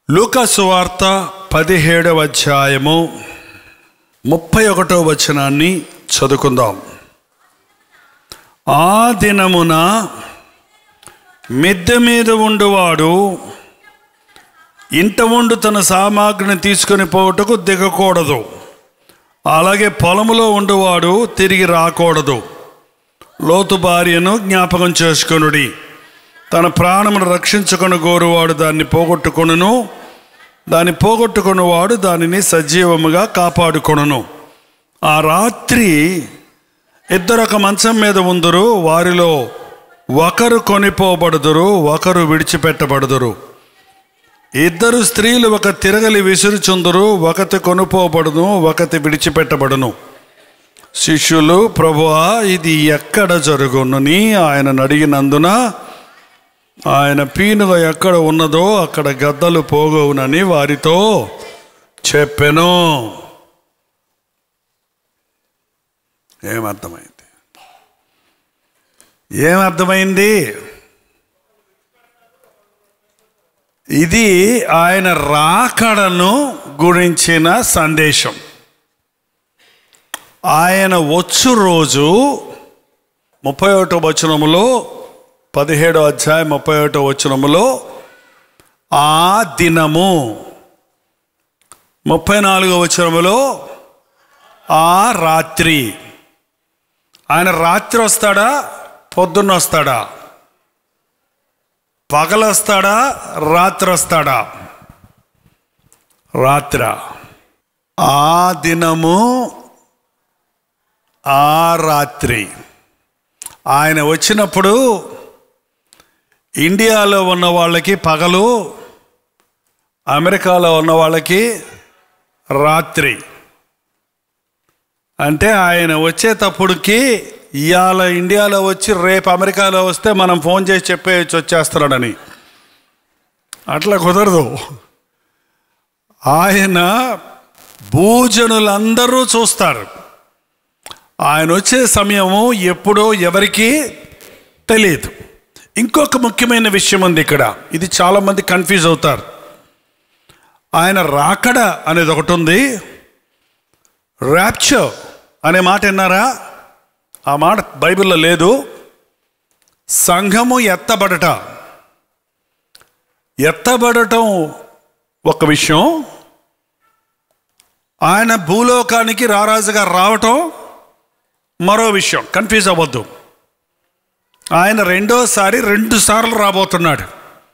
లూకాసు వార్త పదిహేడవ అధ్యాయము ముప్పై ఒకటో వచనాన్ని చదువుకుందాం ఆ దినమున మిద్దె మీద ఉండువాడు ఇంట ఉండు తన సామాగ్రిని తీసుకొని పోవుటకు దిగకూడదు అలాగే పొలములో ఉండువాడు తిరిగి రాకూడదు లోతు భార్యను జ్ఞాపకం చేసుకొనుడి తన ప్రాణమును రక్షించుకొని గోరువాడు దాన్ని పోగొట్టుకొనును దాన్ని పోగొట్టుకున్నవాడు దానిని సజీవముగా కాపాడుకొనును ఆ రాత్రి ఇద్దరు ఒక మంచం మీద ఉందరు వారిలో ఒకరు కొనిపోబడుదురు ఒకరు విడిచిపెట్టబడుదురు ఇద్దరు స్త్రీలు ఒక తిరగలి విసురుచుందురు ఒకటి కొనుపోబడును ఒకటి విడిచిపెట్టబడును శిష్యులు ప్రభువా ఇది ఎక్కడ జరుగునని ఆయన అడిగినందున ఆయన పీనుగ ఎక్కడ ఉన్నదో అక్కడ గద్దలు పోగవునని వారితో చెప్పెను ఏమర్థమైంది ఏమర్థమైంది ఇది ఆయన రాకడను గురించిన సందేశం ఆయన వచ్చు రోజు ముప్పై ఒకటో వచనములో పదిహేడో అధ్యాయం ముప్పై ఒకటో వచనములో ఆ దినము ముప్పై నాలుగో వచనములో ఆ రాత్రి ఆయన రాత్రి వస్తాడా పొద్దున్న వస్తాడా పగలు వస్తాడా రాత్రి వస్తాడా రాత్ర ఆ దినము ఆ రాత్రి ఆయన వచ్చినప్పుడు ఇండియాలో ఉన్న వాళ్ళకి పగలు అమెరికాలో ఉన్న వాళ్ళకి రాత్రి అంటే ఆయన వచ్చేటప్పటికి ఇవాళ ఇండియాలో వచ్చి రేపు అమెరికాలో వస్తే మనం ఫోన్ చేసి చెప్పేయచ్చు వచ్చేస్తున్నాడని అట్లా కుదరదు ఆయన భూజనులందరూ చూస్తారు ఆయన వచ్చే సమయము ఎప్పుడో ఎవరికి తెలియదు ఇంకొక ముఖ్యమైన విషయం ఉంది ఇక్కడ ఇది చాలామంది కన్ఫ్యూజ్ అవుతారు ఆయన రాకడ అనేది ఒకటి ఉంది ర్యాప్చర్ అనే మాట విన్నారా ఆ మాట బైబిల్లో లేదు సంఘము ఎత్తబడట ఎత్తబడటం ఒక విషయం ఆయన భూలోకానికి రారాజుగా రావటం మరో విషయం కన్ఫ్యూజ్ అవ్వద్దు ఆయన రెండోసారి రెండు సార్లు రాబోతున్నాడు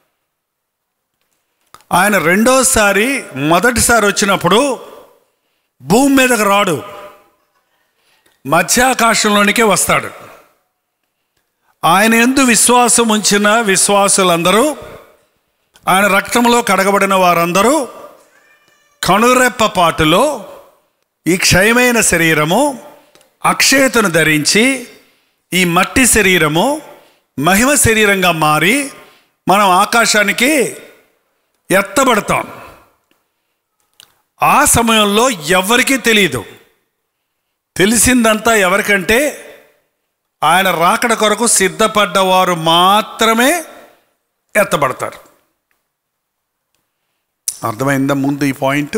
ఆయన రెండోసారి మొదటిసారి వచ్చినప్పుడు భూమి మీదకి రాడు మధ్యాకాశంలోనికే వస్తాడు ఆయన ఎందు విశ్వాసం ఉంచిన విశ్వాసులందరూ ఆయన రక్తంలో కడగబడిన వారందరూ కనురెప్ప పాటులో ఈ క్షయమైన శరీరము అక్షయతను ధరించి ఈ మట్టి శరీరము మహిమ శరీరంగా మారి మనం ఆకాశానికి ఎత్తబడతాం ఆ సమయంలో ఎవరికీ తెలియదు తెలిసిందంతా ఎవరికంటే ఆయన రాకడ కొరకు సిద్ధపడ్డవారు మాత్రమే ఎత్తబడతారు అర్థమైందా ముందు ఈ పాయింట్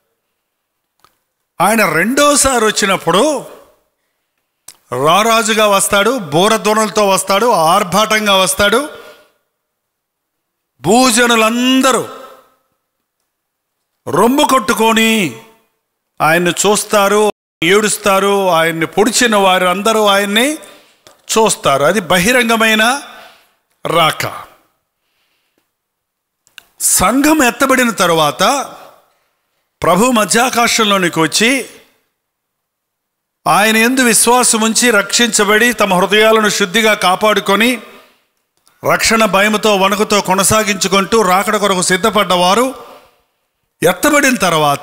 ఆయన రెండోసారి వచ్చినప్పుడు రారాజుగా వస్తాడు బోరధ్వనులతో వస్తాడు ఆర్భాటంగా వస్తాడు భూజనులందరూ రొమ్ము కొట్టుకొని ఆయన్ని చూస్తారు ఏడుస్తారు ఆయన్ని పొడిచిన వారు అందరూ ఆయన్ని చూస్తారు అది బహిరంగమైన రాక సంఘం ఎత్తబడిన తరువాత ప్రభు మధ్యాకాశంలోనికి వచ్చి ఆయన ఎందు విశ్వాసం ఉంచి రక్షించబడి తమ హృదయాలను శుద్ధిగా కాపాడుకొని రక్షణ భయముతో వణుకుతో కొనసాగించుకుంటూ రాకడ కొరకు సిద్ధపడ్డవారు ఎత్తబడిన తర్వాత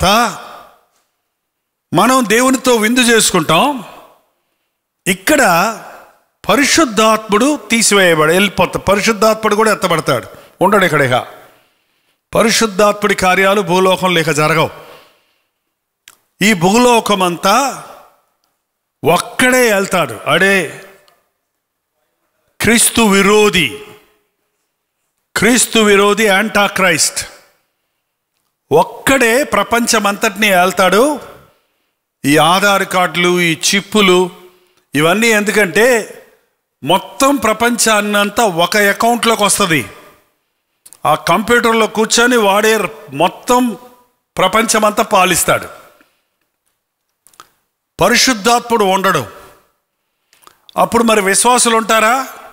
మనం దేవునితో విందు చేసుకుంటాం ఇక్కడ పరిశుద్ధాత్ముడు తీసివేయబడి వెళ్ళిపోతా పరిశుద్ధాత్ముడు కూడా ఎత్తబడతాడు ఉండడు ఇక్కడ ఇక పరిశుద్ధాత్ముడి కార్యాలు భూలోకం లేక జరగవు ఈ భూలోకమంతా ఒక్కడే వెళ్తాడు అడే క్రీస్తు విరోధి క్రీస్తు విరోధి యాంటా క్రైస్ట్ ఒక్కడే ప్రపంచమంతటిని ఏళ్తాడు ఈ ఆధార్ కార్డులు ఈ చిప్పులు ఇవన్నీ ఎందుకంటే మొత్తం ప్రపంచాన్నంతా ఒక అకౌంట్లోకి వస్తుంది ఆ కంప్యూటర్లో కూర్చొని వాడే మొత్తం ప్రపంచమంతా పాలిస్తాడు పరిశుద్ధాత్ముడు ఉండడు అప్పుడు మరి విశ్వాసులు ఉంటారా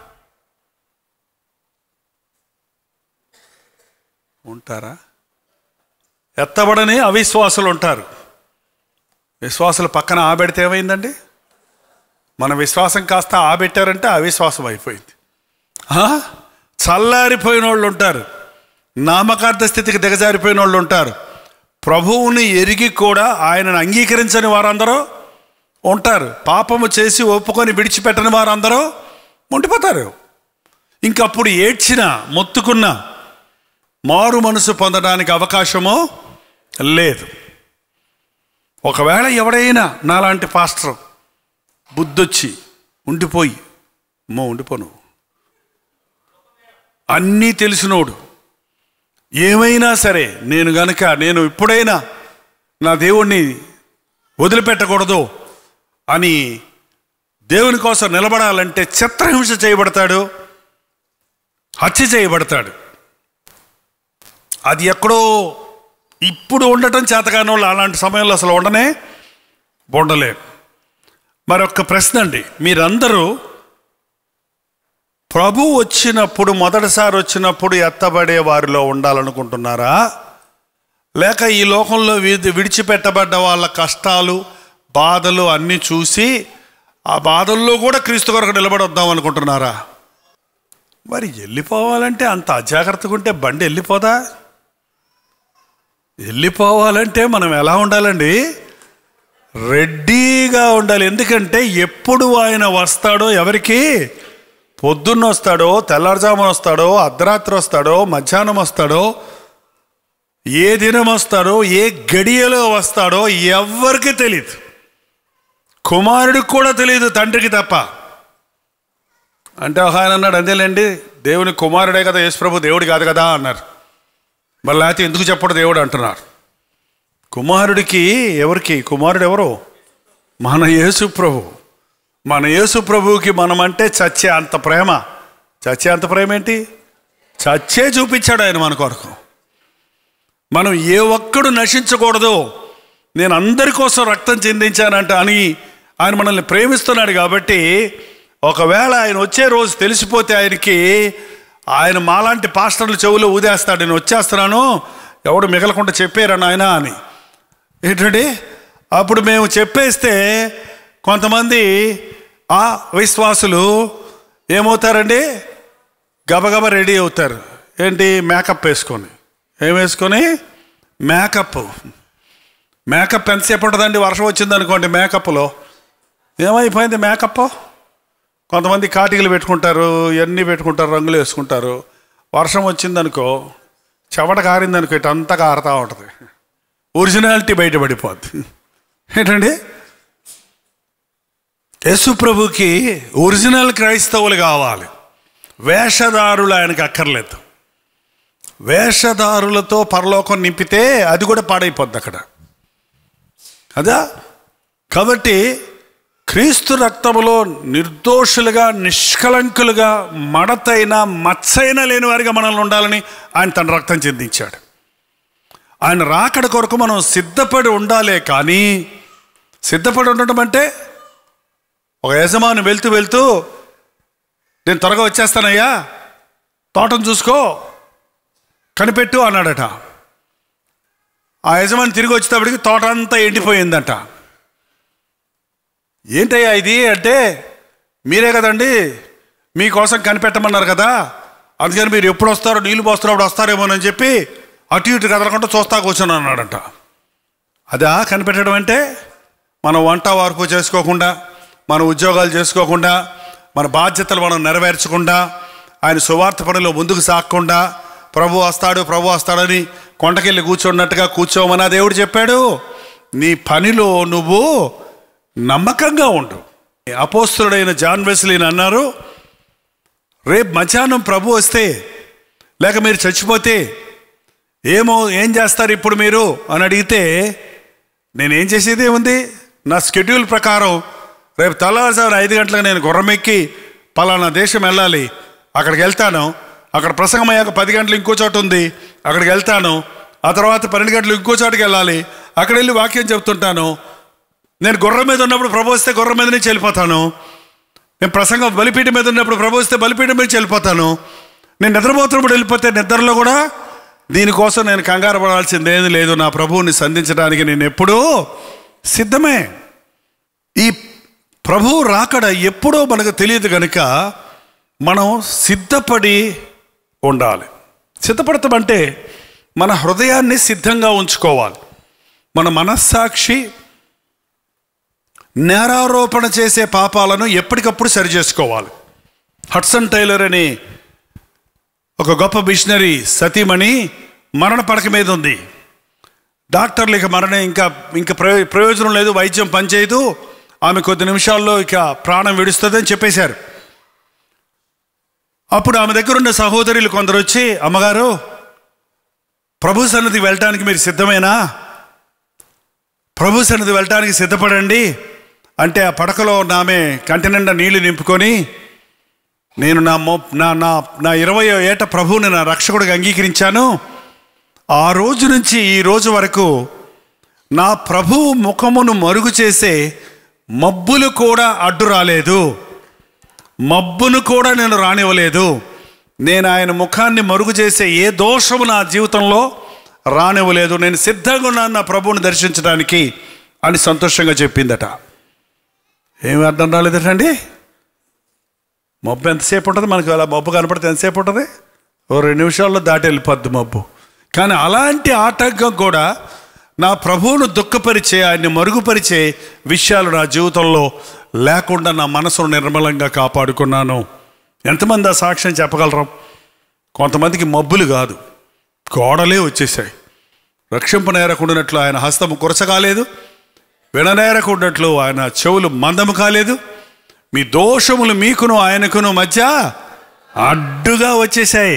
ఉంటారా ఎత్తబడని అవిశ్వాసులు ఉంటారు విశ్వాసులు పక్కన ఆబెడితే ఏమైందండి మన విశ్వాసం కాస్త ఆబెట్టారంటే అవిశ్వాసం అయిపోయింది ఆ? చల్లారిపోయిన వాళ్ళు ఉంటారు నామకార్థ స్థితికి దిగజారిపోయిన వాళ్ళు ఉంటారు ప్రభువుని ఎరిగి కూడా ఆయనను అంగీకరించని వారందరూ ఉంటారు పాపము చేసి ఒప్పుకొని విడిచిపెట్టని వారందరూ ఉండిపోతారు ఇంకప్పుడు ఏడ్చిన మొత్తుకున్న మారు మనసు పొందడానికి అవకాశము లేదు ఒకవేళ ఎవడైనా నాలాంటి పాస్టర్ బుద్ధొచ్చి ఉండిపోయి అమ్మో ఉండిపోను అన్నీ తెలిసినోడు ఏమైనా సరే నేను గనక నేను ఇప్పుడైనా నా దేవుణ్ణి వదిలిపెట్టకూడదు అని దేవుని కోసం నిలబడాలంటే చిత్రహింస చేయబడతాడు హత్య చేయబడతాడు అది ఎక్కడో ఇప్పుడు ఉండటం చేతకాని వాళ్ళు అలాంటి సమయంలో అసలు ఉండనే ఉండలేరు మరొక ప్రశ్న అండి మీరందరూ ప్రభు వచ్చినప్పుడు మొదటిసారి వచ్చినప్పుడు ఎత్తబడే వారిలో ఉండాలనుకుంటున్నారా లేక ఈ లోకంలో విడి విడిచిపెట్టబడ్డ వాళ్ళ కష్టాలు బాధలు అన్నీ చూసి ఆ బాధల్లో కూడా క్రీస్తు కొరకు నిలబడొద్దాం అనుకుంటున్నారా మరి వెళ్ళిపోవాలంటే అంత అజాగ్రత్తగా ఉంటే బండి వెళ్ళిపోదా వెళ్ళిపోవాలంటే మనం ఎలా ఉండాలండి రెడీగా ఉండాలి ఎందుకంటే ఎప్పుడు ఆయన వస్తాడో ఎవరికి పొద్దున్న వస్తాడో తెల్లారుజామున వస్తాడో అర్ధరాత్రి వస్తాడో మధ్యాహ్నం వస్తాడో ఏ దినం వస్తాడో ఏ గడియలో వస్తాడో ఎవ్వరికి తెలియదు కుమారుడికి కూడా తెలియదు తండ్రికి తప్ప అంటే ఒక ఆయన అన్నాడు అంతేలేండి దేవుని కుమారుడే కదా యేసుప్రభు దేవుడు కాదు కదా అన్నారు మరి లేకపోతే ఎందుకు చెప్పడు దేవుడు అంటున్నారు కుమారుడికి ఎవరికి కుమారుడు ఎవరు మన యేసు ప్రభు మన యేసు ప్రభువుకి మనమంటే చచ్చే అంత ప్రేమ చచ్చే అంత ప్రేమ ఏంటి చచ్చే చూపించాడు ఆయన మన కొరకు మనం ఏ ఒక్కడు నశించకూడదు నేను అందరి కోసం రక్తం చెందించానంట అని ఆయన మనల్ని ప్రేమిస్తున్నాడు కాబట్టి ఒకవేళ ఆయన వచ్చే రోజు తెలిసిపోతే ఆయనకి ఆయన మాలాంటి పాస్టర్లు చెవులో ఊదేస్తాడు నేను వచ్చేస్తున్నాను ఎవడు మిగలకుండా చెప్పారా నాయన అని ఏంటండి అప్పుడు మేము చెప్పేస్తే కొంతమంది ఆ విశ్వాసులు ఏమవుతారండి గబగబా రెడీ అవుతారు ఏంటి మేకప్ వేసుకొని ఏం వేసుకొని మేకప్ మేకప్ ఎంతసేపు ఉంటుందండి వర్షం వచ్చింది అనుకోండి మేకప్లో ఏమైపోయింది మేకప్ కొంతమంది కాటికలు పెట్టుకుంటారు ఇవన్నీ పెట్టుకుంటారు రంగులు వేసుకుంటారు వర్షం వచ్చిందనుకో చెమట కారిందనుకో ఇటంతా కారుతూ ఉంటుంది ఒరిజినాలిటీ బయటపడిపోద్ది ఏంటండి యేసు ప్రభుకి ఒరిజినల్ క్రైస్తవులు కావాలి వేషధారులు ఆయనకి అక్కర్లేదు వేషధారులతో పరలోకం నింపితే అది కూడా పాడైపోద్ది అక్కడ అదా కాబట్టి క్రీస్తు రక్తములో నిర్దోషులుగా నిష్కలంకులుగా మడతైన మచ్చైన లేని వారిగా మనల్ని ఉండాలని ఆయన తన రక్తం చెందించాడు ఆయన రాకడ కొరకు మనం సిద్ధపడి ఉండాలే కానీ సిద్ధపడి ఉండటం అంటే ఒక యజమాని వెళ్తూ వెళ్తూ నేను త్వరగా వచ్చేస్తానయ్యా తోటను చూసుకో కనిపెట్టు అన్నాడట ఆ యజమాని తిరిగి వచ్చేటప్పటికి తోట అంతా ఎండిపోయిందంట ఏంటయ్యా ఇది అంటే మీరే కదండి మీకోసం కనిపెట్టమన్నారు కదా అందుకని మీరు ఎప్పుడు వస్తారో నీళ్ళు పోస్తున్నప్పుడు వస్తారేమోనని చెప్పి అటు ఇటు కదలకుండా చూస్తా కూర్చొని అన్నాడంట అదా కనిపెట్టడం అంటే మనం వంట వార్పు చేసుకోకుండా మన ఉద్యోగాలు చేసుకోకుండా మన బాధ్యతలు మనం నెరవేర్చకుండా ఆయన సువార్త పనిలో ముందుకు సాగకుండా ప్రభు వస్తాడు ప్రభు వస్తాడని కొండకెళ్ళి కూర్చున్నట్టుగా కూర్చోమని ఆ దేవుడు చెప్పాడు నీ పనిలో నువ్వు నమ్మకంగా ఉండు అపోస్తుడైన జాన్ వెస్లీని అన్నారు రేపు మధ్యాహ్నం ప్రభు వస్తే లేక మీరు చచ్చిపోతే ఏమో ఏం చేస్తారు ఇప్పుడు మీరు అని అడిగితే నేనేం చేసేది ఏముంది నా స్కెడ్యూల్ ప్రకారం రేపు తెల్లవారుజామున ఐదు గంటలకు నేను గుర్రం ఎక్కి పలానా దేశం వెళ్ళాలి అక్కడికి వెళ్తాను అక్కడ ప్రసంగం అయ్యాక పది గంటలు ఇంకో చోట ఉంది అక్కడికి వెళ్తాను ఆ తర్వాత పన్నెండు గంటలు ఇంకో చోటుకి వెళ్ళాలి అక్కడ వెళ్ళి వాక్యం చెప్తుంటాను నేను గుర్రం మీద ఉన్నప్పుడు ప్రభు వస్తే గుర్రం మీద నుంచి వెళ్ళిపోతాను నేను ప్రసంగం బలిపీఠం మీద ఉన్నప్పుడు ప్రభు వస్తే బలిపీఠం మీద నుంచి వెళ్ళిపోతాను నేను నిద్రపోతున్నప్పుడు వెళ్ళిపోతే నిద్రలో కూడా దీనికోసం నేను కంగారు పడాల్సిందేది లేదు నా ప్రభువుని సంధించడానికి నేను ఎప్పుడూ సిద్ధమే ఈ ప్రభువు రాకడ ఎప్పుడో మనకు తెలియదు కనుక మనం సిద్ధపడి ఉండాలి సిద్ధపడతాం అంటే మన హృదయాన్ని సిద్ధంగా ఉంచుకోవాలి మన మనస్సాక్షి నేరారోపణ చేసే పాపాలను ఎప్పటికప్పుడు సరి చేసుకోవాలి హడ్సన్ టైలర్ అని ఒక గొప్ప మిషనరీ సతీమణి మరణ పడక మీద ఉంది డాక్టర్లు ఇక మరణ ఇంకా ఇంకా ప్రయో- ప్రయోజనం లేదు వైద్యం పనిచేయదు ఆమె కొద్ది నిమిషాల్లో ఇక ప్రాణం విడుస్తుందని చెప్పేశారు అప్పుడు ఆమె దగ్గర ఉన్న సహోదరులు కొందరు వచ్చి అమ్మగారు ప్రభు సన్నిధి వెళ్ళటానికి మీరు సిద్ధమేనా ప్రభు సన్నిధి వెళ్ళటానికి సిద్ధపడండి అంటే ఆ పడకలో ఉన్న ఆమె కంటి నిండా నీళ్లు నింపుకొని నేను నా మో నా నా నా ఇరవయో ఏట ప్రభువుని నా రక్షకుడిగా అంగీకరించాను ఆ రోజు నుంచి ఈ రోజు వరకు నా ప్రభువు ముఖమును మరుగు చేసే మబ్బులు కూడా అడ్డు రాలేదు మబ్బును కూడా నేను రానివ్వలేదు నేను ఆయన ముఖాన్ని మరుగు చేసే ఏ దోషము నా జీవితంలో రానివ్వలేదు నేను సిద్ధంగా ఉన్నాను నా ప్రభువుని దర్శించడానికి అని సంతోషంగా చెప్పిందట ఏమి అర్థం రాలేదటండి మబ్బు ఎంతసేపు ఉంటుంది మనకు అలా మబ్బు కనపడితే ఎంతసేపు ఉంటుంది ఓ రెండు నిమిషాల్లో దాటి వెళ్ళిపోద్ది మబ్బు కానీ అలాంటి ఆటంకం కూడా నా ప్రభువును దుఃఖపరిచే ఆయన్ని మరుగుపరిచే విషయాలు నా జీవితంలో లేకుండా నా మనసును నిర్మలంగా కాపాడుకున్నాను ఎంతమంది ఆ సాక్ష్యం చెప్పగలరు కొంతమందికి మబ్బులు కాదు గోడలే వచ్చేసాయి రక్షింపనేరకుండానట్లు ఆయన హస్తము కురచగాలేదు విననేరకుండాట్లు ఆయన చెవులు మందము కాలేదు మీ దోషములు మీకును ఆయనకును మధ్య అడ్డుగా వచ్చేసాయి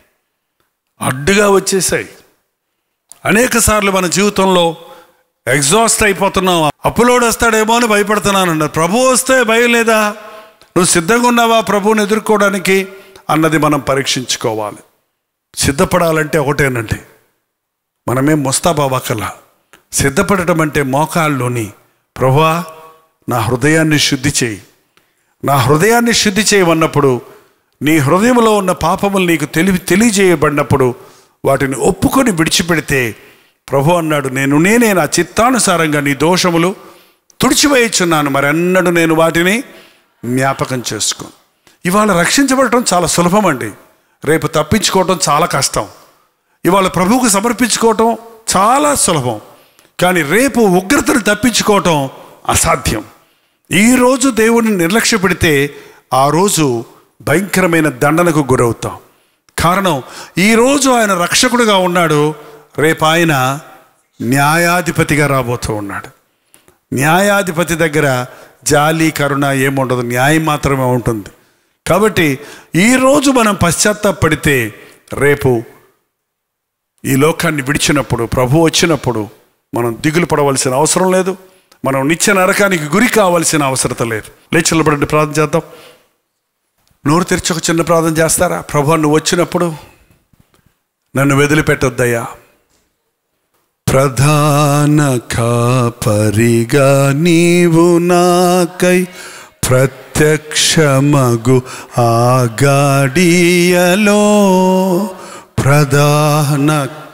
అడ్డుగా వచ్చేసాయి అనేక సార్లు మన జీవితంలో ఎగ్జాస్ట్ అయిపోతున్నాం అప్పులోడు వస్తాడేమో అని భయపడుతున్నాను అన్నారు ప్రభు వస్తే భయం లేదా నువ్వు సిద్ధంగా ఉన్నావా ప్రభువుని ఎదుర్కోవడానికి అన్నది మనం పరీక్షించుకోవాలి సిద్ధపడాలంటే ఒకటేనండి మనమేం ముస్తాబాబాకలా సిద్ధపడటం అంటే మోకాల్లోని ప్రభువా నా హృదయాన్ని శుద్ధి చేయి నా హృదయాన్ని శుద్ధి చేయమన్నప్పుడు నీ హృదయంలో ఉన్న పాపములు నీకు తెలివి తెలియజేయబడినప్పుడు వాటిని ఒప్పుకొని విడిచిపెడితే ప్రభు అన్నాడు నేను నేనే నా చిత్తానుసారంగా నీ దోషములు తుడిచివేయచున్నాను మరి అన్నడు నేను వాటిని జ్ఞాపకం చేసుకో ఇవాళ రక్షించబడటం చాలా సులభం అండి రేపు తప్పించుకోవటం చాలా కష్టం ఇవాళ ప్రభువుకు సమర్పించుకోవటం చాలా సులభం కానీ రేపు ఉగ్రతను తప్పించుకోవటం అసాధ్యం ఈరోజు దేవుడిని నిర్లక్ష్య పెడితే ఆ రోజు భయంకరమైన దండనకు గురవుతాం కారణం ఈరోజు ఆయన రక్షకుడుగా ఉన్నాడు రేపు ఆయన న్యాయాధిపతిగా రాబోతూ ఉన్నాడు న్యాయాధిపతి దగ్గర జాలి కరుణ ఏముండదు న్యాయం మాత్రమే ఉంటుంది కాబట్టి ఈరోజు మనం పశ్చాత్తాపడితే రేపు ఈ లోకాన్ని విడిచినప్పుడు ప్రభు వచ్చినప్పుడు మనం దిగులు పడవలసిన అవసరం లేదు మనం నిత్య నరకానికి గురి కావాల్సిన అవసరత లేదు లేచి నిలబడండి ప్రార్థన చేద్దాం నోరు తెరిచి ఒక చిన్న ప్రార్థన చేస్తారా ప్రభు నువ్వు వచ్చినప్పుడు నన్ను వదిలిపెట్టొద్దయ్యా ప్రధాన కాపరిగా నీవు నాకై ప్రత్యక్షమగు ఆగాడియలో ప్రధాన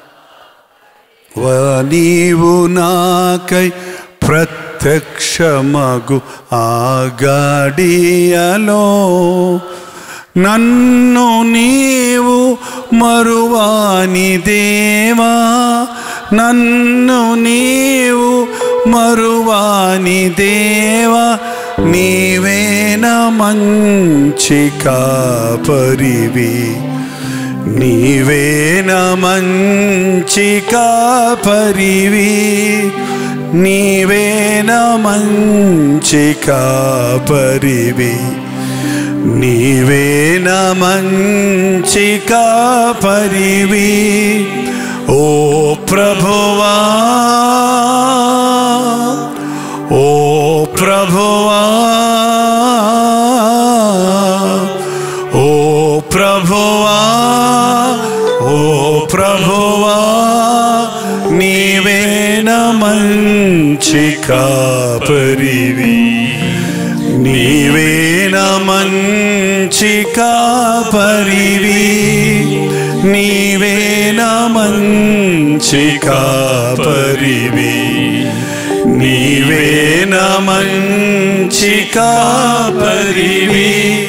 వా నీవు నాకై ప్రత్యక్షమగు ఆగాడియలో నన్ను నీవు మరువాని దేవా నన్ను నీవు మరువాని దేవా నీవేన మంచి కాపరివి నీవేన మంచి కాపరివి నీవేన మంచి కాపరివి నీవేన మంచి కాపరివి ఓ ప్రభువా ఓ ప్రభువా ఓ ప్రభువా ఓ ప్రభువా నీవేన మంచి కాపరివి నీవేన మంచి కాపరివి నీవేన మంచి కాపరివి నీవేన మంచి కాపరివి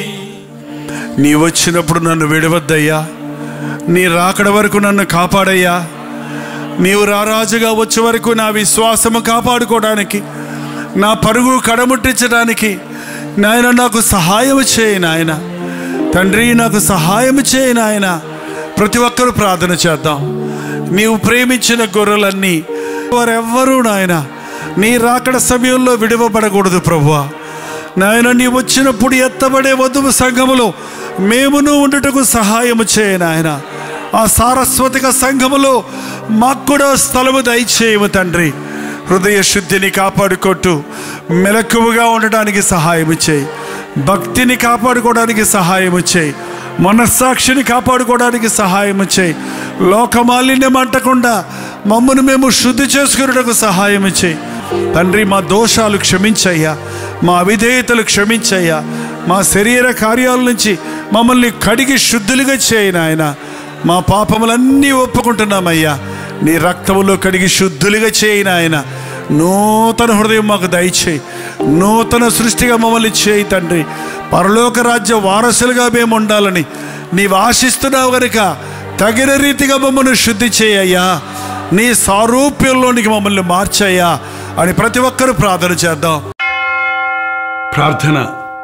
నీ వచ్చినప్పుడు నన్ను విడవద్దయ్యా నీ రాకడ వరకు నన్ను కాపాడయ్యా నీవు రారాజుగా వచ్చే వరకు నా విశ్వాసము కాపాడుకోవడానికి నా పరుగు కడముట్టించడానికి నాయన నాకు సహాయం చేయి నాయన తండ్రి నాకు సహాయం చేయి నాయన ప్రతి ఒక్కరూ ప్రార్థన చేద్దాం నీవు ప్రేమించిన గొర్రెలన్నీ వారెవ్వరూ నాయన నీ రాకడ సమయంలో విడవబడకూడదు ప్రభువా నాయన నీ వచ్చినప్పుడు ఎత్తబడే వధువు సంఘములో మేమును ఉండుటకు సహాయము చేయ నాయన ఆ సారస్వతిక సంఘములో మాకు కూడా స్థలము దయచేయము తండ్రి హృదయ శుద్ధిని కాపాడుకుంటూ మెలకువగా ఉండడానికి సహాయము చేయి భక్తిని కాపాడుకోవడానికి సహాయము చేయి మనస్సాక్షిని కాపాడుకోవడానికి సహాయము చేయి లోకమాలిన్యం అంటకుండా మమ్మను మేము శుద్ధి చేసుకున్నటకు సహాయము చేయి తండ్రి మా దోషాలు క్షమించయ్యా మా అవిధేయతలు క్షమించయ్యా మా శరీర కార్యాల నుంచి మమ్మల్ని కడిగి శుద్ధులుగా చేయి నాయన మా పాపములన్నీ ఒప్పుకుంటున్నామయ్యా నీ రక్తములో కడిగి శుద్ధులుగా చేయి నాయన నూతన హృదయం మాకు దయచేయి నూతన సృష్టిగా మమ్మల్ని చేయి తండ్రి పరలోక రాజ్య వారసులుగా మేము ఉండాలని నీవు ఆశిస్తున్నావు గనుక తగిన రీతిగా మమ్మల్ని శుద్ధి చేయయ్యా నీ సారూప్యంలోనికి మమ్మల్ని మార్చయ్యా అని ప్రతి ఒక్కరూ ప్రార్థన చేద్దాం ప్రార్థన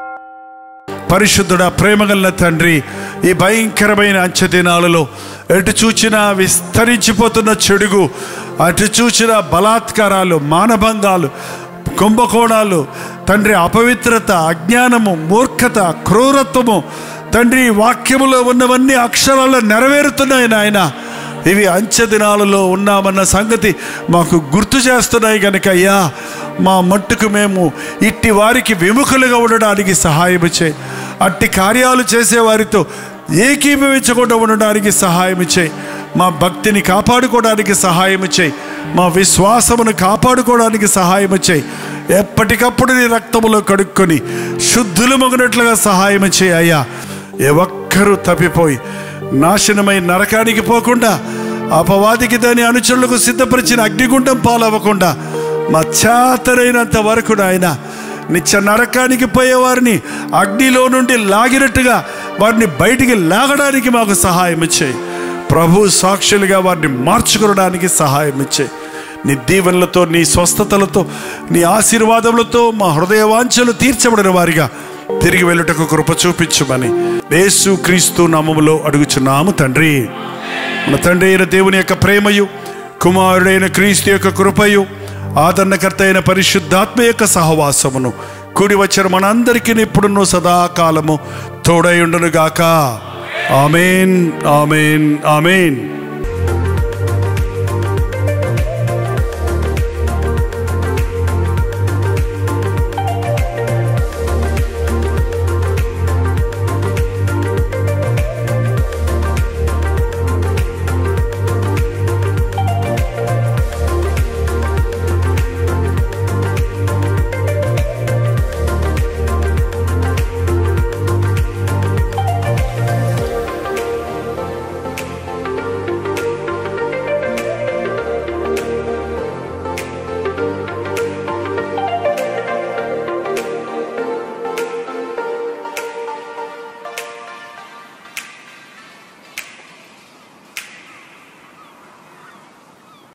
పరిశుద్ధుడ ప్రేమగల తండ్రి ఈ భయంకరమైన అంచె దినాలలో ఎటు చూచినా విస్తరించిపోతున్న చెడుగు అటు చూచిన బలాత్కారాలు మానభంగాలు కుంభకోణాలు తండ్రి అపవిత్రత అజ్ఞానము మూర్ఖత క్రూరత్వము తండ్రి వాక్యములో ఉన్నవన్నీ అక్షరాల్లో నెరవేరుతున్నాయి నాయన ఇవి అంచె దినాలలో ఉన్నామన్న సంగతి మాకు గుర్తు చేస్తున్నాయి కనుక అయ్యా మా మట్టుకు మేము ఇట్టి వారికి విముఖులుగా ఉండడానికి సహాయం చేయి అట్టి కార్యాలు చేసేవారితో ఏకీభవించకుండా ఉండడానికి సహాయం చేయి మా భక్తిని కాపాడుకోవడానికి సహాయం చేయి మా విశ్వాసమును కాపాడుకోవడానికి సహాయం చేయి ఎప్పటికప్పుడు నీ రక్తములో కడుక్కొని శుద్ధులు మొగినట్లుగా సహాయం చేయి అయ్యా ఏ ఒక్కరూ తప్పిపోయి నాశనమై నరకానికి పోకుండా అపవాదికి దాని అనుచరులకు సిద్ధపరిచిన అగ్నిగుండం పాలవ్వకుండా మా చేతరైనంత వరకు నాయన నిత్య నరకానికి పోయేవారిని అగ్నిలో నుండి లాగినట్టుగా వారిని బయటికి లాగడానికి మాకు సహాయం ఇచ్చాయి ప్రభు సాక్షులుగా వారిని మార్చుకోవడానికి సహాయం ఇచ్చాయి నీ దీవెనలతో నీ స్వస్థతలతో నీ ఆశీర్వాదములతో మా హృదయ వాంఛలు తీర్చబడిన వారిగా తిరిగి వెళ్ళుటకు కృప చూపించుమని యేసు క్రీస్తు నామములో అడుగుచున్నాము తండ్రి మన తండ్రి అయిన దేవుని యొక్క ప్రేమయు కుమారుడైన క్రీస్తు యొక్క కృపయు ఆదరణకర్త అయిన పరిశుద్ధాత్మ యొక్క సహవాసమును కూడి వచ్చిన మనందరికీ ఇప్పుడున్న సదాకాలము తోడై ఉండునుగాక ఆమెన్ ఆమెన్ ఆమెన్